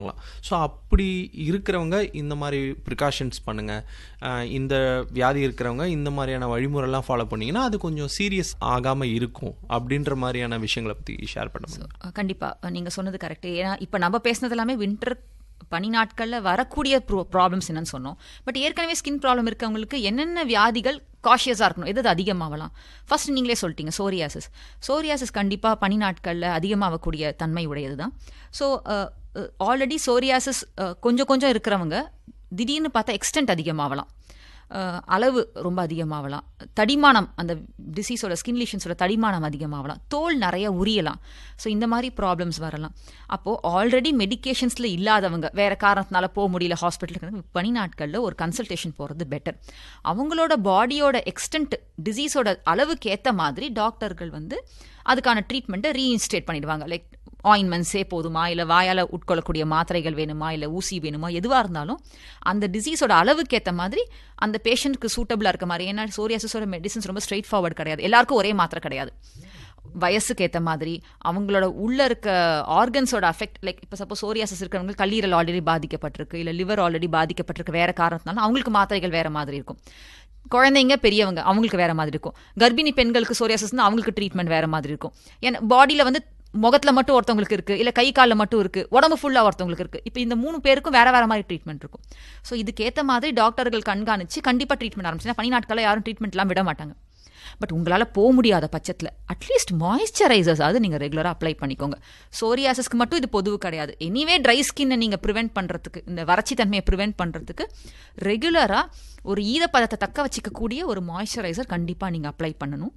so அப்படி இருக்கிறவங்க இந்த மாதிரி ப்ரிகாஷன்ஸ் பண்ணுங்கள் இந்த வியாதி இருக்கிறவங்க இந்த மாதிரியான வழிமுறைலாம் ஃபாலோ பண்ணிங்கன்னா அது கொஞ்சம் சீரியஸ் ஆகாமல் இருக்கும் அப்படின்ற மாதிரியான விஷயங்களை பற்றி ஷேர் பண்ண முடியும் அஹ் கண்டிப்பா நீங்க சொன்னது கரெக்ட் ஏன்னா இப்ப நம்ம பேசுனது எல்லாமே வின்டர் பனி நாட்கள்ல வரக்கூடிய ப்ராப்ளம்ஸ் என்னன்னு சொன்னோம் பட் ஏற்கனவே ஸ்கின் ப்ராப்ளம் இருக்கவங்களுக்கு என்னென்ன வியாதிகள் காஷியஸாக இருக்கணும் எது எது அதிகமாகலாம் ஃபர்ஸ்ட் நீங்களே சொல்லிட்டீங்க சோரியாசிஸ் சோரியாசிஸ் கண்டிப்பாக பனி நாட்களில் அதிகமாகக்கூடிய தன்மை உடையது தான் ஸோ ஆல்ரெடி சோரியாசிஸ் கொஞ்சம் கொஞ்சம் இருக்கிறவங்க திடீர்னு பார்த்தா எக்ஸ்டென்ட் அதிகமாகலாம் அஹ், அளவு ரொம்ப அதிகமாகலாம் தடிமானம் அந்த டிசீஸோட ஸ்கின் லீஷன்ஸோட தடிமானம் அதிகமாகலாம் தோல் நிறைய உரியலாம் ஸோ இந்த மாதிரி ப்ராப்ளம்ஸ் வரலாம் அப்போது ஆல்ரெடி மெடிகேஷன்ஸில் இல்லாதவங்க வேற காரணத்தினால போக முடியல ஹாஸ்பிட்டலுக்கு பனி நாட்களில் ஒரு கன்சல்டேஷன் போகிறது பெட்டர் அவங்களோட பாடியோட எக்ஸ்டென்ட் டிசீஸோட அளவுக்கு ஏற்ற மாதிரி டாக்டர்கள் வந்து அதுக்கான ட்ரீட்மெண்ட்டை ரீஇன்ஸ்டேட் பண்ணிடுவாங்க லைக் ஆயின்மெண்ட்ஸே போதுமா இல்லை வாயால் உட்கொள்ளக்கூடிய மாத்திரைகள் வேணுமா இல்லை ஊசி வேணுமா எதுவாக இருந்தாலும் அந்த டிசீஸோட அளவுக்கு ஏற்ற மாதிரி அந்த பேஷண்ட்க்கு சூட்டபிளாக இருக்க மாதிரி ஏன்னா சோரியாசிஸோட மெடிசன்ஸ் ரொம்ப ஸ்ட்ரெயிட் ஃபார்வர்ட் கிடையாது எல்லாருக்கும் ஒரே மாத்திரை கிடையாது வயசுக்கு ஏற்ற மாதிரி அவங்களோட உள்ள இருக்க ஆர்கன்ஸோட அஃபெக்ட் லைக் இப்போ சப்போஸ் சோரியாசிஸ் இருக்கிறவங்க கல்லீரல் ஆல்ரெடி பாதிக்கப்பட்டிருக்கு இல்லை லிவர் ஆல்ரெடி பாதிக்கப்பட்டிருக்கு வேற காரணத்தினால அவங்களுக்கு மாத்திரைகள் வேற மாதிரி இருக்கும் குழந்தைங்க பெரியவங்க அவங்களுக்கு வேற மாதிரி இருக்கும் கர்ப்பிணி பெண்களுக்கு சோரியாசிஸ்னா அவங்களுக்கு ட்ரீட்மெண்ட் வேற மாதிரி இருக்கும் ஏன்னா பாடியில் வந்து முகத்துல மட்டும் ஒருத்தவங்களுக்கு இருக்கு இல்ல கை காலில் மட்டும் இருக்கு உடம்பு ஃபுல்லா ஒருத்தவங்களுக்கு இருக்கு இப்போ இந்த மூணு பேருக்கும் வேற வேற மாதிரி ட்ரீட்மெண்ட் இருக்கும் ஸோ இதுக்கேற்ற மாதிரி டாக்டர்கள் கண்காணிச்சு கண்டிப்பா ட்ரீட்மெண்ட் ஆரம்பிச்சுன்னா பனி நாட்களில் யாரும் ட்ரீட்மெண்ட்லாம் விட மாட்டாங்க பட் உங்களால் போக முடியாத பட்சத்தில் அட்லீஸ்ட் மாய்ஸ்சரைசர்ஸாவது நீங்கள் ரெகுலராக அப்ளை பண்ணிக்கோங்க சோரியாசிஸ்க்கு மட்டும் இது பொதுவு கிடையாது எனிவே ட்ரை ஸ்கின்னை நீங்கள் ப்ரிவெண்ட் பண்ணுறதுக்கு இந்த வறட்சி தன்மையை ப்ரிவெண்ட் பண்ணுறதுக்கு ரெகுலராக ஒரு ஈரப்பதத்தை தக்க வச்சிக்கக்கூடிய ஒரு மாய்ஸ்சரைசர் கண்டிப்பாக நீங்கள் அப்ளை பண்ணணும்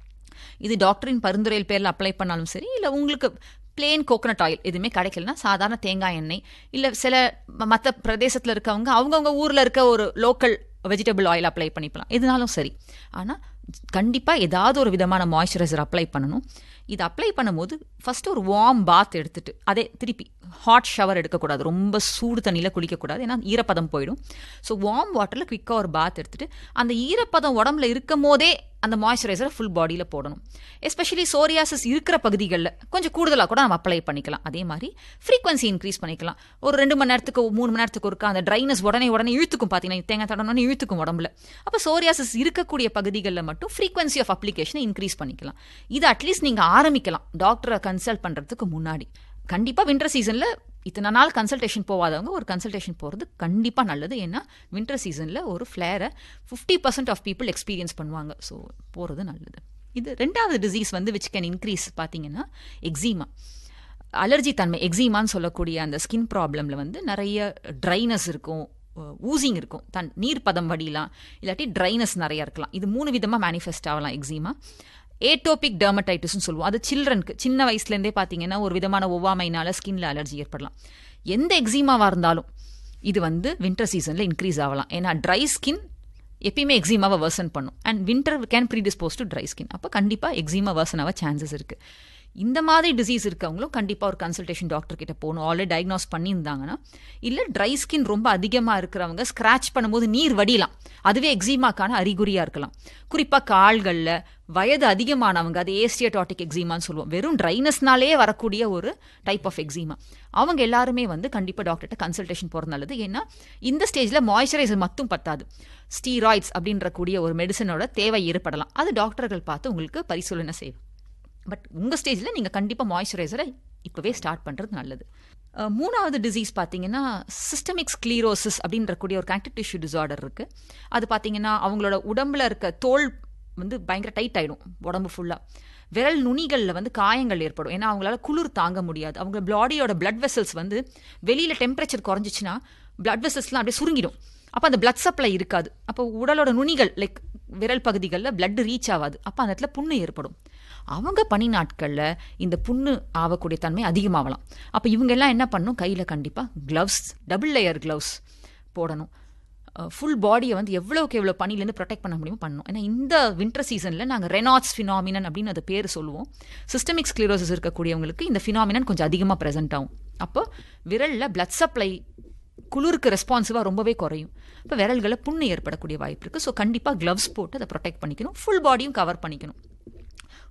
இது டாக்டரின் பரிந்துரையில் பேரில் அப்ளை பண்ணாலும் சரி இல்லை உங்களுக்கு பிளேன் கோகனட் ஆயில் எதுவுமே கிடைக்கலனா சாதாரண தேங்காய் எண்ணெய் இல்லை சில மற்ற பிரதேசத்தில் இருக்கவங்க அவங்கவுங்க ஊரில் இருக்க ஒரு லோக்கல் வெஜிடபிள் ஆயில் அப்ளை பண்ணிக்கலாம் எதுனாலும் சரி ஆனால் கண்டிப்பாக ஏதாவது ஒரு விதமான மாய்ஸ்சரைசர் அப்ளை பண்ணணும் இது அப்ளை பண்ணும்போது ஃபர்ஸ்ட் ஒரு வார்ம் பாத் எடுத்துட்டு அதே திருப்பி ஹாட் ஷவர் எடுக்கக்கூடாது ரொம்ப சூடு தண்ணியில் குளிக்கக்கூடாது ஏன்னா ஈரப்பதம் போயிடும் ஸோ வார்ம் வாட்டரில் குவிக்காக ஒரு பாத் எடுத்துட்டு அந்த ஈரப்பதம் உடம்புல இருக்கும் போதே அந்த மாய்ஸ்சரைசரை ஃபுல் பாடியில் போடணும் எஸ்பெஷலி சோரியாசிஸ் இருக்கிற பகுதிகளில் கொஞ்சம் கூடுதலாக கூட நம்ம அப்ளை பண்ணிக்கலாம் அதே மாதிரி ஃப்ரீக்வன்சி இன்க்ரீஸ் பண்ணிக்கலாம் ஒரு ரெண்டு மணி நேரத்துக்கு மூணு மணி நேரத்துக்கு ஒருக்கா அந்த ட்ரைனஸ் உடனே உடனே இழுத்துக்கும் பார்த்தீங்கன்னா தேங்காய் தடனே இழுத்துக்கும் உடம்புல அப்போ சோரியாசிஸ் இருக்கக்கூடிய பகுதிகளில் மட்டும் ஃப்ரீக்வன்சி ஆஃப் அப்ளிகேஷனை இன்க்ரீஸ் பண்ணிக்கலாம் இது அட்லீஸ்ட் நீங்கள் ஆரம்பிக்கலாம் டாக்டரை கன்சல்ட் பண்ணுறதுக்கு முன்னாடி கண்டிப்பாக வின்டர் சீசனில் இத்தனை நாள் கன்சல்டேஷன் போகாதவங்க ஒரு கன்சல்டேஷன் போகிறது கண்டிப்பாக நல்லது ஏன்னா வின்டர் சீசனில் ஒரு ஃப்ளேரை fifty percent of people experience பண்ணுவாங்க ஸோ போகிறது நல்லது இது ரெண்டாவது டிசீஸ் வந்து விச் கேன் இன்க்ரீஸ் பார்த்தீங்கன்னா எக்ஸிமா அலர்ஜி தன்மை எக்ஸிமான்னு சொல்லக்கூடிய அந்த ஸ்கின் ப்ராப்ளமில் வந்து நிறைய ட்ரைனஸ் இருக்கும் ஊசிங் இருக்கும் தன் நீர் பதம் வடியலாம் இல்லாட்டி ட்ரைனஸ் நிறைய இருக்கலாம் இது மூணு விதமாக மேனிஃபெஸ்ட் ஆகலாம் எக்ஸிமா ஏட்டோபிக் டெர்மடைட்டிஸ்னு சொல்லுவோம் அது சில்ட்ரனுக்கு சின்ன வயசுலேருந்தே பார்த்தீங்கன்னா ஒரு விதமான ஒவ்வாமைனால ஸ்கின்ல அலர்ஜி ஏற்படலாம் எந்த எக்ஸிமாவாக இருந்தாலும் இது வந்து வின்டர் சீசனில் இன்க்ரீஸ் ஆகலாம் ஏன்னா ட்ரை ஸ்கின் எப்பயுமே எக்ஸிமாவை வேர்சன் பண்ணும் and winter can predispose to dry skin அப்போ கண்டிப்பாக எக்ஸிமா வேர்சன் ஆக சான்சஸ் இருக்குது இந்த மாதிரி டிசீஸ் இருக்கவங்களும் கண்டிப்பாக ஒரு கன்சல்டேஷன் டாக்டர் கிட்ட போகணும் ஆல்ரெடி டயக்னோஸ் பண்ணியிருந்தாங்கன்னா இல்லை ட்ரை ஸ்கின் ரொம்ப அதிகமாக இருக்கிறவங்க ஸ்க்ராச் பண்ணும்போது நீர் வடியலாம் அதுவே எக்ஸிமாக்கான அறிகுறியாக இருக்கலாம் குறிப்பாக கால்களில் வயது அதிகமானவங்க அது ஏஸ்டியடாட்டிக் எக்ஸிமான்னு சொல்லுவோம் வெறும் ட்ரைனஸ்னாலே வரக்கூடிய ஒரு டைப் ஆஃப் எக்ஸிமா அவங்க எல்லாருமே வந்து கண்டிப்பாக டாக்டர்கிட்ட கன்சல்டேஷன் போகிறது நல்லது ஏன்னா இந்த ஸ்டேஜில் மாய்ஸ்சரைசர் மட்டும் பத்தாது ஸ்டீராய்ட்ஸ் அப்படின்ற கூடிய ஒரு மெடிசனோட தேவை ஏற்படலாம் அது டாக்டர்கள் பார்த்து உங்களுக்கு பரிசீலனை செய்வோம் பட் உங்கள் ஸ்டேஜில் நீங்கள் கண்டிப்பாக மாய்ஸ்சரைசரை இப்போவே ஸ்டார்ட் பண்ணுறது நல்லது மூணாவது டிசீஸ் பார்த்தீங்கன்னா சிஸ்டமிக் ஸ்க்ளீரோசிஸ் அப்படின்ற கூடிய ஒரு கனெக்டிவ் டிஷ்யூ டிசார்டர் இருக்குது அது பார்த்தீங்கன்னா அவங்களோட உடம்புல இருக்க தோல் வந்து பயங்கர டைட் ஆகிடும் உடம்பு ஃபுல்லாக விரல் நுனிகளில் வந்து காயங்கள் ஏற்படும் ஏன்னா அவங்களால குளிர் தாங்க முடியாது அவங்க பாடியோட பிளட் வெசல்ஸ் வந்து வெளியில் டெம்பரேச்சர் குறைஞ்சிச்சுன்னா பிளட் வெசல்ஸ்லாம் அப்படியே சுருங்கிடும் அப்போ அந்த பிளட் சப்ளை இருக்காது அப்போ உடலோட நுனிகள் லைக் விரல் பகுதிகளில் பிளட் ரீச் ஆகாது அப்போ அந்த இடத்துல புண்ணு ஏற்படும் அவங்க பனி நாட்களில் இந்த புண்ணு ஆகக்கூடிய தன்மை அதிகமாகலாம் அப்போ இவங்க எல்லாம் என்ன பண்ணணும் கையில் கண்டிப்பாக க்ளவ்ஸ் டபுள் லேயர் க்ளவ்ஸ் போடணும் ஃபுல் பாடியை வந்து எவ்வளோக்கு எவ்வளோ பனிலேருந்து ப்ரொடெக்ட் பண்ண முடியுமோ பண்ணணும் ஏன்னா இந்த வின்டர் சீசனில் நாங்கள் ரெனாட்ஸ் ஃபினாமினன் அப்படின்னு அது பேர் சொல்லுவோம் சிஸ்டமிக் ஸ்க்ளீரோசிஸ் இருக்கக்கூடியவங்களுக்கு இந்த ஃபினாமினன் கொஞ்சம் அதிகமாக ப்ரெசென்ட் ஆகும் அப்போ விரலில் பிளட் சப்ளை குளிருக்கு ரெஸ்பான்சிவாக ரொம்பவே குறையும் இப்போ விரல்களில் புண்ணு ஏற்படக்கூடிய வாய்ப்பு இருக்குது ஸோ கண்டிப்பாக க்ளவ்ஸ் போட்டு அதை ப்ரொடெக்ட் பண்ணிக்கணும் ஃபுல் பாடியும் கவர் பண்ணிக்கணும்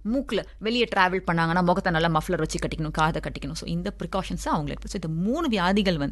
மூக்கில் வெளியே ட்ராவல் பண்ணாங்கன்னா முகத்தை நல்லா மஃப்லர் வச்சு கட்டிக்கணும் காதை கட்டிக்கணும் ஸோ இந்த ப்ரிகாஷன்ஸை அவங்களுக்கு ஸோ இந்த மூணு வியாதிகள் வந்து